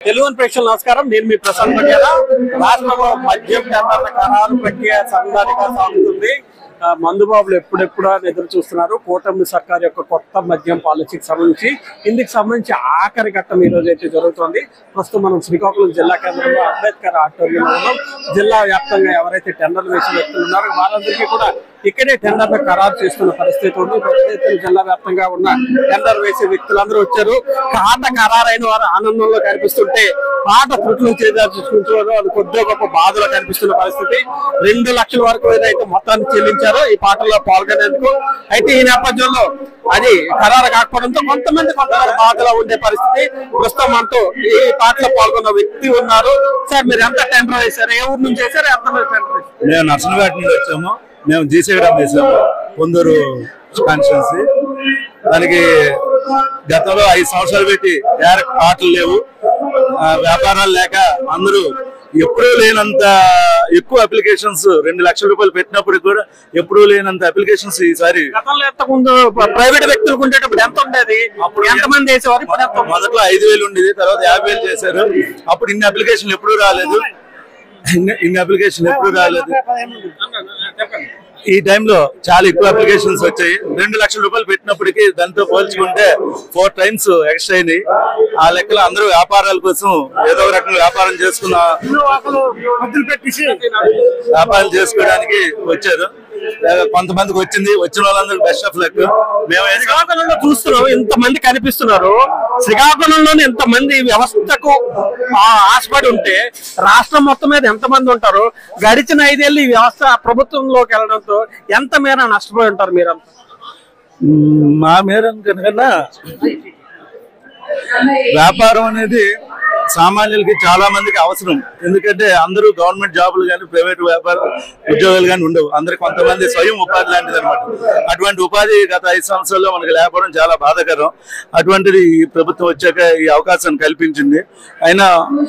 తెలుగు ప్రేక్షకులు నమస్కారం నేను మీ ప్రసాద్ పటేల రాష్ట్రంలో మద్యం టెండర్ల ఖరారు ప్రక్రియ సందడిగా సాగుతుంది ఆ, మందుబాబులు ఎప్పుడెప్పుడు అని ఎదురు చూస్తున్నారు కూటమి సర్కార్ యొక్క కొత్త మద్యం పాలసీకి సంబంధించి ఇందుకు సంబంధించి ఆఖరి ఘట్టం ఈ రోజు అయితే జరుగుతుంది ప్రస్తుతం మనం శ్రీకాకుళం జిల్లా కేంద్రంలో అంబేద్కర్ ఆడిటోరియంలో ఉన్నాం జిల్లా వ్యాప్తంగా ఎవరైతే టెండర్లు వేసిన వ్యక్తులు ఉన్నారో వారందరికీ కూడా ఇక్కడే టెండర్లు ఖరారు చేస్తున్న పరిస్థితి ఉంది ప్రస్తుతం జిల్లా వ్యాప్తంగా ఉన్న టెండర్ వేసే వ్యక్తులందరూ వచ్చారు కాట ఖరారైన వారు ఆనందంలో కనిపిస్తుంటే పాట త్రుట్లు చేదార్చుకుంటున్నారు అది కొద్దిగా గొప్ప బాధలో కనిపిస్తున్న పరిస్థితి రెండు లక్షల వరకు ఏదైతే మొత్తాన్ని చెల్లించారో ఈ పాటలో పాల్గొనేందుకు అయితే ఈ నేపథ్యంలో అది ఖరారు కాకపోవడంతో కొంతమంది కొంతమంది బాధలో ఉండే పరిస్థితి ప్రస్తుతం మనతో ఈ పాటలో పాల్గొన్న వ్యక్తి ఉన్నారు సార్ మీరు ఎంత టెండర్ వేశారు ఏ ఊరు నుంచి వేశారు ఎంత మంది టెండర్ వేశారు మేము నర్సనపేట నుండి వచ్చాము మేము జీసీగడం వేసాము పొందూరు కాన్స్టిట్యున్సీ దానికి గతంలో ఐదు సంవత్సరాలు పెట్టి డైరెక్ట్ పాటలు లేవు ఆ, వ్యాపారాలు లేక అందరూ ఎప్పుడూ లేనంత ఎక్కువ అప్లికేషన్స్ రెండు లక్షల రూపాయలు పెట్టినప్పుడు కూడా ఎప్పుడూ లేనంత అప్లికేషన్స్ ఈసారి గతంలో ఎంత ముందు ప్రైవేట్ వ్యక్తులకు ఉండేటప్పుడు ఎంత ఉండేది అప్పుడు ఎంత మంది వేసేవారు ఇప్పుడు ఎంత ఉంది? మొదట్లో ఐదు వేలు ఉండేది తర్వాత యాభై వేలు చేశారు అప్పుడు ఇన్ని అప్లికేషన్లు ఎప్పుడూ రాలేదు ఇన్ని- ఇన్ని అప్లికేషన్లు ఎప్పుడూ రాలేదు ఈ టైంలో చాలా ఎక్కువ అప్లికేషన్స్ వచ్చాయి రెండు లక్షల రూపాయలు పెట్టినప్పటికీ దాంతో పోల్చుకుంటే ఫోర్ టైమ్స్ ఎక్స్ట్రా అయింది ఆ లెక్కలో అందరూ వ్యాపారాల కోసం ఏదో ఒక రకంగా వ్యాపారం చేసుకున్న వ్యాపారం చేసుకోవడానికి వచ్చారు కొంతమందికి వచ్చింది వచ్చిన వాళ్ళందరూ బెస్ట్ ఆఫ్ లక్ మేము వేసాం. శ్రీకాకుళంలో చూస్తున్నాం ఇంత మంది కనిపిస్తున్నారు శ్రీకాకుళంలోనే ఇంత మంది వ్యవస్థకు ఆ, ఆశపడి ఉంటే రాష్ట్రం మొత్తం మీద ఎంత మంది ఉంటారు గడిచిన ఐదేళ్ళు ఈ వ్యవస్థ ప్రభుత్వంలోకి వెళ్ళడంతో ఎంత మేర నష్టపోయి ఉంటారు మీరంతా మ్మ్, మా మేరం కనుకన్నా వ్యాపారం అనేది సామాన్యులకి చాలా మందికి అవసరం ఎందుకంటే అందరూ గవర్నమెంట్ జాబులు కానీ ప్రైవేట్ వ్యాపార ఉద్యోగాలు కానీ ఉండవు అందరికి కొంతమంది స్వయం ఉపాధి లాంటిది అనమాట అటువంటి ఉపాధి గత ఐదు సంవత్సరాల్లో మనకి లేకపోవడం చాలా బాధాకరం అటువంటిది ఈ ప్రభుత్వం వచ్చాక ఈ అవకాశాన్ని కల్పించింది అయినా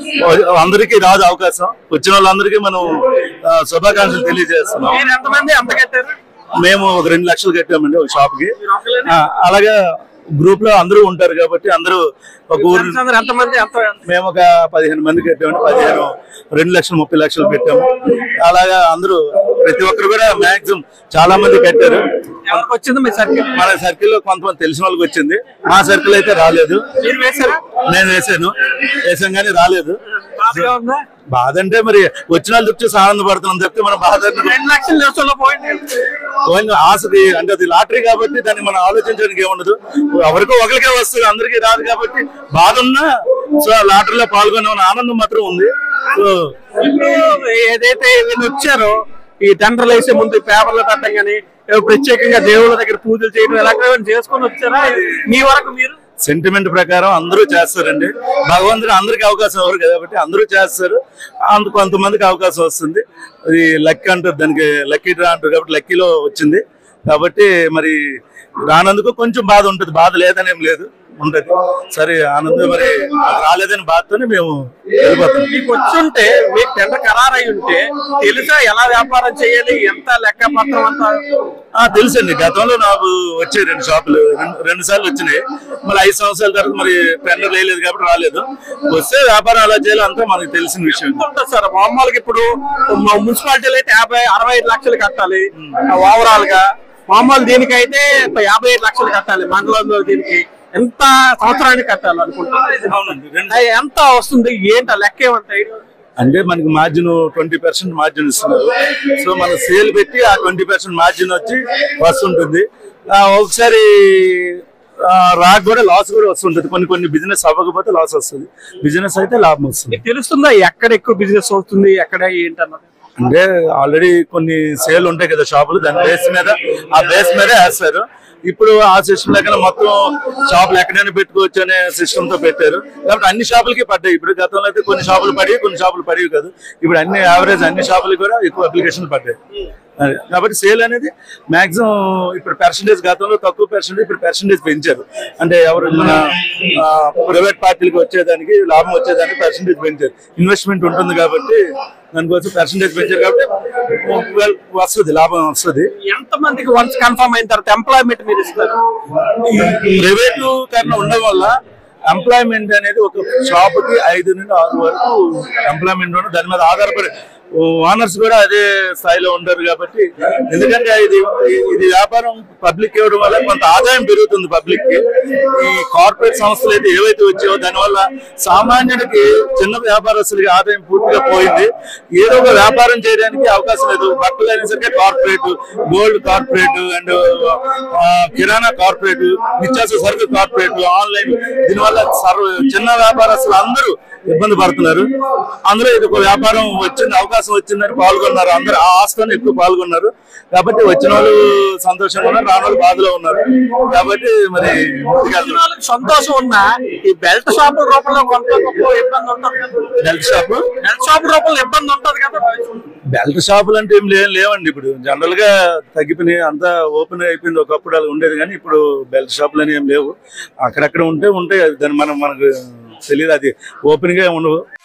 అందరికీ రాదు అవకాశం వచ్చిన వాళ్ళందరికీ మనం ఆ, శుభాకాంక్షలు తెలియజేస్తున్నాం మీరు ఎంతమంది ఎంత కట్టారు మేము ఒక రెండు లక్షలు కట్టామండి ఒక షాప్ కి ఆ, అలాగే గ్రూప్ లో అందరూ ఉంటారు కాబట్టి అందరూ ఒక ఊరు ఫ్రెండ్స్ అందరూ ఎంతమంది ఎంత మేము ఒక పదిహేను మంది కట్టామండి పదిహేను రెండు లక్షలు ముప్పై లక్షలు పెట్టాము అలాగా అందరూ ప్రతి ఒక్కరు కూడా మాక్సిమం చాలా మంది కట్టారు ఎవరికి వచ్చింది మీ సర్కిల్ మన సర్కిల్ లో కొంతమంది తెలిసిన వాళ్ళకి వచ్చింది మా సర్కిల్ అయితే రాలేదు మీరు వేశారా నేను వేసాను వేసాం కానీ రాలేదు బాధగా ఉందా బాధ అంటే మరి వచ్చిన వాళ్ళు చూసి ఆనందపడుతున్నాం చెప్తే మన బాధ రెండు లక్షల దేశంలో పోయింది పోయింది ఆశది అంటే అది లాటరీ కాబట్టి దాన్ని మనం ఆలోచించడానికి ఏముండదు ఎవరికో ఒకరికే వస్తుంది అందరికీ రాదు కాబట్టి బాధ ఉన్నా సో ఆ లాటరీలో పాల్గొనే ఆనందం మాత్రం ఉంది సో ఇప్పుడు ఏదైతే వీళ్ళు వచ్చారో ఈ టెండర్లు వేసే ముందు పేపర్లు పెట్టడం కానీ ఏవో ప్రత్యేకంగా దేవుళ్ళ దగ్గర పూజలు చేయడం ఎలాంటివి చేసుకొని వచ్చారా మీ వరకు మీరు సెంటిమెంట్ ప్రకారం అందరూ చేస్తారండి భగవంతుడు అందరికి అవకాశం ఇవ్వరు కాబట్టి అందరూ చేస్తారు అంత కొంతమందికి అవకాశం వస్తుంది అది లక్కీ అంటారు దానికి లక్కీ డ్రా అంటారు కాబట్టి లక్కీలో వచ్చింది కాబట్టి మరి రానందుకు కొంచెం బాధ ఉంటుంది బాధ లేదనేం లేదు ఉంటది సరే ఆనందం మరి రాలేదని బాధతోనే మేము వెళ్ళిపోతాం మీకు వచ్చుంటే మీకు టెండర్ ఖరారై ఉంటే తెలుసా ఎలా వ్యాపారం చేయాలి ఎంత లెక్క పత్రం అంతా ఆ తెలుసండి గతంలో నాకు వచ్చాయి రెండు షాపులు రెండు- రెండు సార్లు వచ్చినాయి మళ్ళీ ఐదు సంవత్సరాల తర్వాత మరి టెండర్ వేయలేదు కాబట్టి రాలేదు వస్తే వ్యాపారం ఎలా చేయాలో అంతా మనకు తెలిసిన విషయం ఎంత ఉంటుంది సార్ మామూలుగా ఇప్పుడు మా మున్సిపాలిటీలో అయితే యాభై అరవై ఐదు లక్షలు కట్టాలి ఓవరాల్ గా మామూలు దీనికైతే యాభై ఐదు లక్షలు కట్టాలి మండలంలో దీనికి ఎంత సంవత్సరానికి కట్టాలి అనుకుంటున్నారు అవునండి రెండు అది ఎంత వస్తుంది ఏంటి ఆ లెక్క ఏమంటాయి అంటే మనకి మార్జిన్ ట్వంటీ పర్సెంట్ మార్జిన్ ఇస్తున్నారు సో మన సేల్ పెట్టి ఆ ట్వంటీ పర్సెంట్ మార్జిన్ వచ్చి వస్తుంటుంది ఆ, ఒకసారి ఆ, రాక్ కూడా లాస్ కూడా వస్తుంటుంది కొన్ని కొన్ని బిజినెస్ అవ్వకపోతే లాస్ వస్తుంది బిజినెస్ అయితే లాభం వస్తుంది మీకు తెలుస్తుందా ఎక్కడ ఎక్కువ బిజినెస్ అవుతుంది ఎక్కడ ఏంటన్నది అంటే ఆల్రెడీ కొన్ని సేల్ ఉంటాయి కదా షాపులు దాని బేస్ మీద ఆ బేస్ మీద వేస్తారు ఇప్పుడు ఆ సిస్టమ్ లేకుండా మొత్తం షాపులు ఎక్కడైనా పెట్టుకోవచ్చు అనే సిస్టమ్ తో పెట్టారు కాబట్టి అన్ని షాపులకి పడ్డాయి ఇప్పుడు గతంలో అయితే కొన్ని షాపులు పడి కొన్ని షాపులు పడేవి కాదు ఇప్పుడు అన్ని యావరేజ్ అన్ని షాపులకి కూడా ఎక్కువ అప్లికేషన్లు పడ్డాయి అది. కాబట్టి సేల్ అనేది మాక్సిమం ఇప్పుడు పర్సంటేజ్ గతంలో తక్కువ పర్సంటేజ్ ఇప్పుడు పర్సంటేజ్ పెంచారు అంటే ఎవరు మన ప్రైవేట్ పార్టీలకు వచ్చేదానికి లాభం వచ్చేదానికి పర్సంటేజ్ పెంచారు ఇన్వెస్ట్మెంట్ ఉంటుంది కాబట్టి దానికోసం పర్సంటేజ్ పెంచారు కాబట్టి well, వస్తుంది లాభం వస్తుంది ఎంత మందికి వన్స్ కన్ఫర్మ్ అయిన తర్వాత ఎంప్లాయ్మెంట్ మీరు ఇస్తారు ప్రైవేటు కన్నా ఉండడం వల్ల ఎంప్లాయ్మెంట్ అనేది ఒక షాప్ కి ఐదు నుండి ఆరు వరకు ఎంప్లాయ్మెంట్ ఉండదు దాని మీద ఆధారపడి ఓనర్స్ కూడా అదే స్థాయిలో ఉండరు కాబట్టి ఎందుకంటే ఇది ఇది వ్యాపారం పబ్లిక్ ఇవ్వడం వల్ల కొంత ఆదాయం పెరుగుతుంది పబ్లిక్ కి ఈ కార్పొరేట్ సంస్థలు అయితే ఏవైతే వచ్చాయో దానివల్ల సామాన్యుడికి చిన్న వ్యాపారస్తులకి ఆదాయం పూర్తిగా పోయింది ఏదో ఒక వ్యాపారం చేయడానికి అవకాశం లేదు బట్టలు అయినా సరే కార్పొరేట్ గోల్డ్ కార్పొరేట్ అండ్ కిరాణా కార్పొరేట్ నిత్యావసర సరుకు కార్పొరేట్ ఆన్లైన్ దీనివల్ల సర్వ చిన్న వ్యాపారస్తులు అందరూ ఇబ్బంది పడుతున్నారు అందులో ఇది ఒక వ్యాపారం వచ్చింది అవకాశం వచ్చిందని పాల్గొన్నారు అందరూ ఆ ఆస్తిని ఎక్కువ పాల్గొన్నారు కాబట్టి వచ్చిన వాళ్ళు సంతోషంగా ఉన్నారు రాని వాళ్ళు బాధలో ఉన్నారు కాబట్టి మరి ముందుకెళ్తున్నారు. వాళ్ళకి సంతోషం ఉన్నా ఈ బెల్ట్ షాపుల రూపంలో కొంత గొప్ప ఇబ్బంది ఉంటుంది కదా బెల్ట్ షాప్ బెల్ట్ షాప్ రూపంలో ఇబ్బంది ఉంటుంది కదా బెల్ట్ షాపులు అంటే ఏం లే- లేవండి ఇప్పుడు జనరల్ గా తగ్గిపోయినాయి అంతా ఓపెన్ అయిపోయింది ఒకప్పుడు అలా ఉండేది కానీ ఇప్పుడు బెల్ట్ షాపులు అని ఏం లేవు అక్కడక్కడ ఉంటే ఉంటాయి అది దాన్ని మనం మనకు తెలియదు అది ఓపెన్ గా ఉండవు